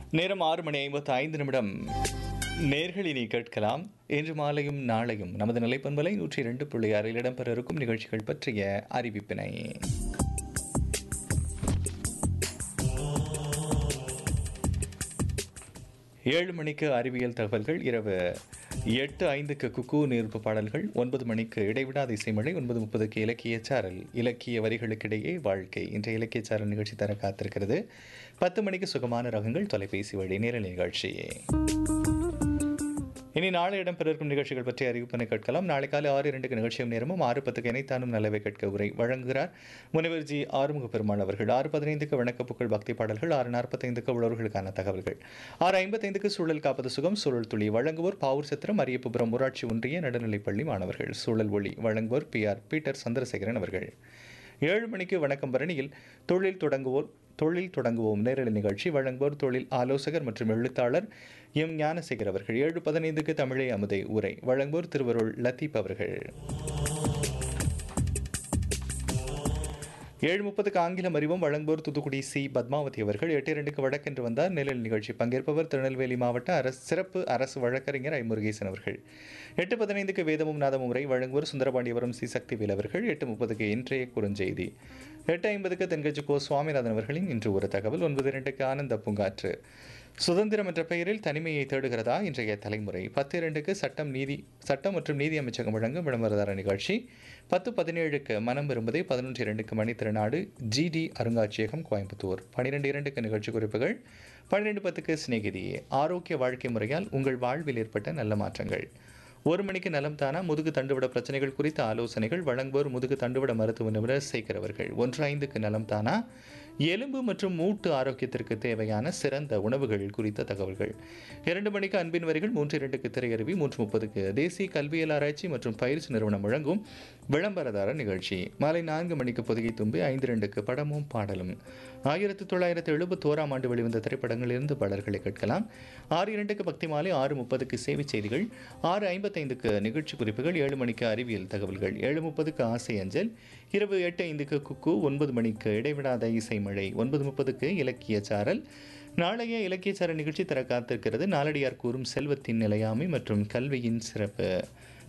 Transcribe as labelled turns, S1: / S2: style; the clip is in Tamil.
S1: நேரம் ஆறு மணி ஐம்பத்து ஐந்து நிமிடம் நேர்களினி கேட்கலாம் இன்று மாலையும் நாளையும் நமது நிலைப்பண்பலை நூற்றி இரண்டு புள்ளி ஆறில் இடம்பெற இருக்கும் நிகழ்ச்சிகள் பற்றிய அறிவிப்பினை ஏழு மணிக்கு அறிவியல் தகவல்கள் இரவு எட்டு ஐந்துக்கு குக்கு நீர்ப்பு பாடல்கள் ஒன்பது மணிக்கு இடைவிடாத இசைமழை ஒன்பது முப்பதுக்கு இலக்கிய சாரல் இலக்கிய வரிகளுக்கிடையே வாழ்க்கை இன்றைய இலக்கிய சாரல் நிகழ்ச்சி தர காத்திருக்கிறது பத்து மணிக்கு சுகமான ரகங்கள் தொலைபேசி வழி நேரல் நிகழ்ச்சி இனி நாளை இடம்பெற இருக்கும் நிகழ்ச்சிகள் பற்றி அறிவிப்பினை கேட்கலாம் நாளை காலை ஆறு இரண்டுக்கு நிகழ்ச்சியும் நேரமும் ஆறு பத்துக்கு இணைத்தானும் நல்லவை கேட்க உரை வழங்குகிறார் முனைவர் ஜி ஆறுமுக பெருமாள் அவர்கள் ஆறு பதினைந்துக்கு வணக்கப்புக்கள் பக்தி பாடல்கள் ஆறு நாற்பத்தைந்துக்கு உழவர்களுக்கான தகவல்கள் ஆறு ஐம்பத்தைந்துக்கு சூழல் காப்பது சுகம் சூழல் துளி வழங்குவோர் பாவூர் சத்திரம் அரியப்புபுரம் ஊராட்சி ஒன்றிய நடுநிலைப்பள்ளி மாணவர்கள் சூழல் ஒளி வழங்குவோர் பி ஆர் பீட்டர் சந்திரசேகரன் அவர்கள் ஏழு மணிக்கு வணக்கம் பரணியில் தொழில் தொடங்குவோர் தொழில் தொடங்குவோம் நேரலை நிகழ்ச்சி வழங்குவோர் தொழில் ஆலோசகர் மற்றும் எழுத்தாளர் எம் ஞானசேகர் அவர்கள் ஏழு பதினைந்துக்கு தமிழை அமுதை உரை வழங்குவோர் திருவருள் லத்தீப் அவர்கள் ஏழு முப்பதுக்கு ஆங்கிலம் அறிவும் வழங்குவோர் தூத்துக்குடி சி பத்மாவதி அவர்கள் எட்டு இரண்டுக்கு வழக்கென்று வந்தார் நிழல் நிகழ்ச்சி பங்கேற்பவர் திருநெல்வேலி மாவட்ட அரசு சிறப்பு அரசு வழக்கறிஞர் ஐ முருகேசன் அவர்கள் எட்டு பதினைந்துக்கு வேதமும் நாதமும் உரை வழங்குவோர் சுந்தரபாண்டியபுரம் சி சக்திவேல் அவர்கள் எட்டு முப்பதுக்கு இன்றைய குறுஞ்செய்தி எட்டு ஐம்பதுக்கு தென்கட்சி கோ சுவாமிநாதன் அவர்களின் இன்று ஒரு தகவல் ஒன்பது இரண்டுக்கு ஆனந்த பூங்காற்று சுதந்திரம் என்ற பெயரில் தனிமையை தேடுகிறதா இன்றைய தலைமுறை பத்து இரண்டுக்கு சட்டம் நீதி சட்டம் மற்றும் நீதி அமைச்சகம் வழங்கும் விளம்பரதார நிகழ்ச்சி பத்து பதினேழுக்கு மனம் விரும்புதை பதினொன்று இரண்டுக்கு மணித்திருநாடு ஜிடி அருங்காட்சியகம் கோயம்புத்தூர் பன்னிரெண்டு இரண்டுக்கு நிகழ்ச்சி குறிப்புகள் பன்னிரெண்டு பத்துக்கு சிநேகிதி ஆரோக்கிய வாழ்க்கை முறையால் உங்கள் வாழ்வில் ஏற்பட்ட நல்ல மாற்றங்கள் ஒரு மணிக்கு நலம் தானா முதுகு தண்டுவிட பிரச்சனைகள் குறித்த ஆலோசனைகள் வழங்குவோர் முதுகு தண்டுவிட மருத்துவ நிபுணர் சேகரவர்கள் ஒன்று ஐந்துக்கு நலம் தானா எலும்பு மற்றும் மூட்டு ஆரோக்கியத்திற்கு தேவையான சிறந்த உணவுகள் குறித்த தகவல்கள் இரண்டு மணிக்கு அன்பின் வரிகள் மூன்று இரண்டுக்கு திரையருவி மூன்று முப்பதுக்கு தேசிய கல்வியல் ஆராய்ச்சி மற்றும் பயிற்சி நிறுவனம் வழங்கும் விளம்பரதார நிகழ்ச்சி மாலை நான்கு மணிக்கு பொதுகை தும்பி ஐந்து இரண்டுக்கு படமும் பாடலும் ஆயிரத்தி தொள்ளாயிரத்தி எழுபத்தோராம் ஆண்டு வெளிவந்த திரைப்படங்களிலிருந்து பாடல்களை கேட்கலாம் ஆறு இரண்டுக்கு பக்தி மாலை ஆறு முப்பதுக்கு சேவை செய்திகள் ஆறு ஐம்பத்தைந்துக்கு நிகழ்ச்சி குறிப்புகள் ஏழு மணிக்கு அறிவியல் தகவல்கள் ஏழு முப்பதுக்கு ஆசை அஞ்சல் இரவு எட்டு ஐந்துக்கு குக்கு ஒன்பது மணிக்கு இடைவிடாத இசை மழை ஒன்பது முப்பதுக்கு இலக்கிய சாரல் நாளைய இலக்கிய சாரல் நிகழ்ச்சி தர காத்திருக்கிறது நாளடியார் கூறும் செல்வத்தின் நிலையாமை மற்றும் கல்வியின் சிறப்பு